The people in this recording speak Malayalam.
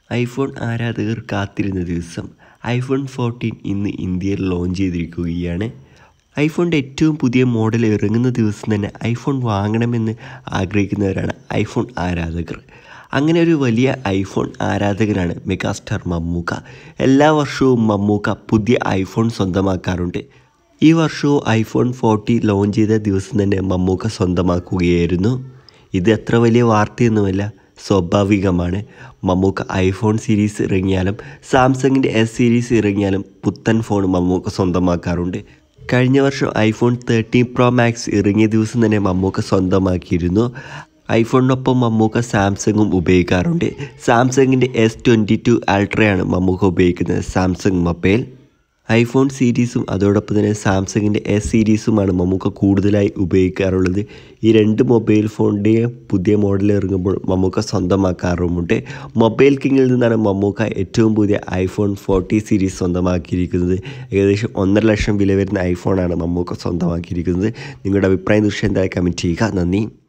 ഐഫോൺ ആരാധകർ കാത്തിരുന്ന ദിവസം ഐഫോൺ ഫോർട്ടീൻ ഇന്ന് ഇന്ത്യയിൽ ലോഞ്ച് ചെയ്തിരിക്കുകയാണ് ഐഫോണിൻ്റെ ഏറ്റവും പുതിയ മോഡൽ ഇറങ്ങുന്ന ദിവസം തന്നെ ഐഫോൺ വാങ്ങണമെന്ന് ആഗ്രഹിക്കുന്നവരാണ് ഐഫോൺ ആരാധകർ അങ്ങനെ ഒരു വലിയ ഐഫോൺ ആരാധകനാണ് മെഗാസ്റ്റാർ മമ്മൂക്ക എല്ലാ വർഷവും മമ്മൂക്ക പുതിയ ഐഫോൺ സ്വന്തമാക്കാറുണ്ട് ഈ വർഷവും ഐഫോൺ ഫോർട്ടി ലോഞ്ച് ചെയ്ത ദിവസം തന്നെ മമ്മൂക്ക സ്വന്തമാക്കുകയായിരുന്നു ഇത് അത്ര വലിയ വാർത്തയൊന്നുമല്ല സ്വാഭാവികമാണ് മമ്മൂക്ക ഐഫോൺ സീരീസ് ഇറങ്ങിയാലും സാംസങ്ങിൻ്റെ എസ് സീരീസ് ഇറങ്ങിയാലും പുത്തൻ ഫോൺ മമ്മൂക്ക സ്വന്തമാക്കാറുണ്ട് കഴിഞ്ഞ വർഷം ഐഫോൺ തേർട്ടീൻ പ്രോ മാക്സ് ഇറങ്ങിയ ദിവസം തന്നെ മമ്മൂക്ക സ്വന്തമാക്കിയിരുന്നു ഐഫോണിനൊപ്പം മമ്മൂക്ക സാംസങ്ങും ഉപയോഗിക്കാറുണ്ട് സാംസങ്ങിൻ്റെ എസ് ട്വൻറ്റി ടു അൾട്രയാണ് മമ്മൂക്ക ഉപയോഗിക്കുന്നത് സാംസങ് മൊബൈൽ ഐഫോൺ സീരീസും അതോടൊപ്പം തന്നെ സാംസങ്ങിൻ്റെ എസ് സീരീസുമാണ് മമ്മൂക്ക കൂടുതലായി ഉപയോഗിക്കാറുള്ളത് ഈ രണ്ട് മൊബൈൽ ഫോണിൻ്റെയും പുതിയ മോഡൽ ഇറങ്ങുമ്പോൾ മമ്മൂക്ക സ്വന്തമാക്കാറുമുണ്ട് മൊബൈൽ കിങ്ങിൽ നിന്നാണ് മമ്മൂക്ക ഏറ്റവും പുതിയ ഐഫോൺ ഫോർട്ടി സീരീസ് സ്വന്തമാക്കിയിരിക്കുന്നത് ഏകദേശം ഒന്നര ലക്ഷം വില വരുന്ന ഐഫോണാണ് മമ്മൂക്ക സ്വന്തമാക്കിയിരിക്കുന്നത് നിങ്ങളുടെ അഭിപ്രായം തീർച്ചയായും എന്തായാലും കമൻറ്റ് ചെയ്യുക നന്ദി